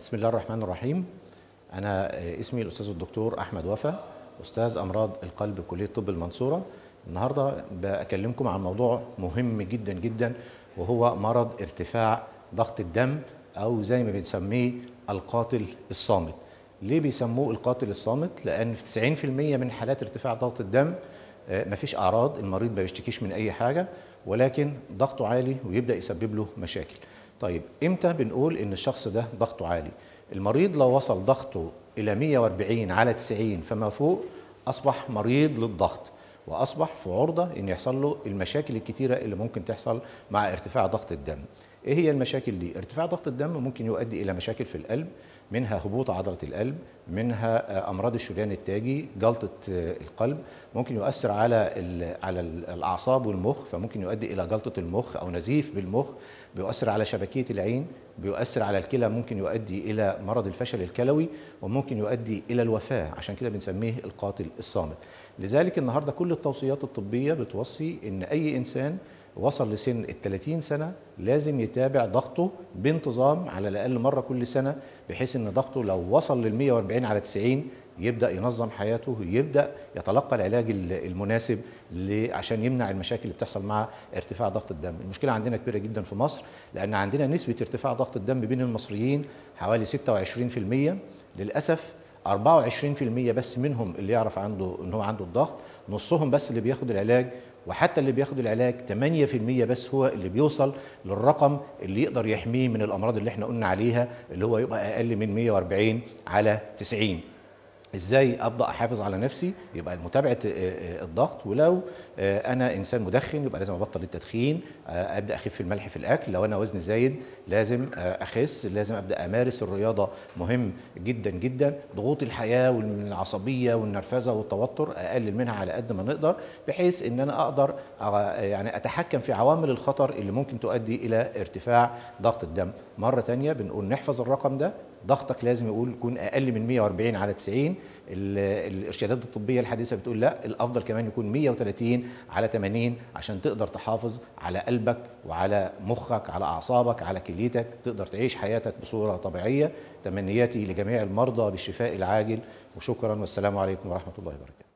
بسم الله الرحمن الرحيم أنا اسمي الأستاذ الدكتور أحمد وفا أستاذ أمراض القلب بكلية طب المنصورة النهاردة بكلمكم عن موضوع مهم جدا جدا وهو مرض ارتفاع ضغط الدم أو زي ما بنسميه القاتل الصامت ليه بيسموه القاتل الصامت؟ لأن في 90% من حالات ارتفاع ضغط الدم مفيش أعراض المريض ما بيشتكيش من أي حاجة ولكن ضغطه عالي ويبدأ يسبب له مشاكل طيب امتى بنقول ان الشخص ده ضغطه عالي المريض لو وصل ضغطه الى 140 على 90 فما فوق اصبح مريض للضغط واصبح في عرضه ان يحصل له المشاكل الكتيره اللي ممكن تحصل مع ارتفاع ضغط الدم ايه هي المشاكل دي ارتفاع ضغط الدم ممكن يؤدي الى مشاكل في القلب منها هبوط عضله القلب منها امراض الشريان التاجي جلطه القلب ممكن يؤثر على على الاعصاب والمخ فممكن يؤدي الى جلطه المخ او نزيف بالمخ بيؤثر على شبكيه العين بيؤثر على الكلى ممكن يؤدي الى مرض الفشل الكلوي وممكن يؤدي الى الوفاه عشان كده بنسميه القاتل الصامت لذلك النهارده كل التوصيات الطبيه بتوصي ان اي انسان وصل لسن ال 30 سنه لازم يتابع ضغطه بانتظام على الاقل مره كل سنه بحيث ان ضغطه لو وصل لل 140 على 90 يبدا ينظم حياته يبدا يتلقى العلاج المناسب عشان يمنع المشاكل اللي بتحصل مع ارتفاع ضغط الدم المشكله عندنا كبيره جدا في مصر لان عندنا نسبه ارتفاع ضغط الدم بين المصريين حوالي 26% للاسف 24% بس منهم اللي يعرف عنده ان هو عنده الضغط نصهم بس اللي بياخد العلاج وحتى اللي بياخد العلاج 8% بس هو اللي بيوصل للرقم اللي يقدر يحميه من الامراض اللي احنا قلنا عليها اللي هو يبقى اقل من 140 على 90 ازاي ابدا احافظ على نفسي يبقى متابعه الضغط ولو انا انسان مدخن يبقى لازم ابطل التدخين ابدا اخف الملح في الاكل لو انا وزني زايد لازم اخس لازم ابدا امارس الرياضه مهم جدا جدا ضغوط الحياه والعصبيه والنرفزه والتوتر اقلل منها على قد ما نقدر بحيث ان انا اقدر يعني اتحكم في عوامل الخطر اللي ممكن تؤدي الى ارتفاع ضغط الدم مره ثانيه بنقول نحفظ الرقم ده ضغطك لازم يقول يكون اقل من 140 على 90 الارشادات الطبيه الحديثه بتقول لا الافضل كمان يكون 130 على 80 عشان تقدر تحافظ على قلبك وعلى مخك على اعصابك على كليتك تقدر تعيش حياتك بصوره طبيعيه تمنياتي لجميع المرضى بالشفاء العاجل وشكرا والسلام عليكم ورحمه الله وبركاته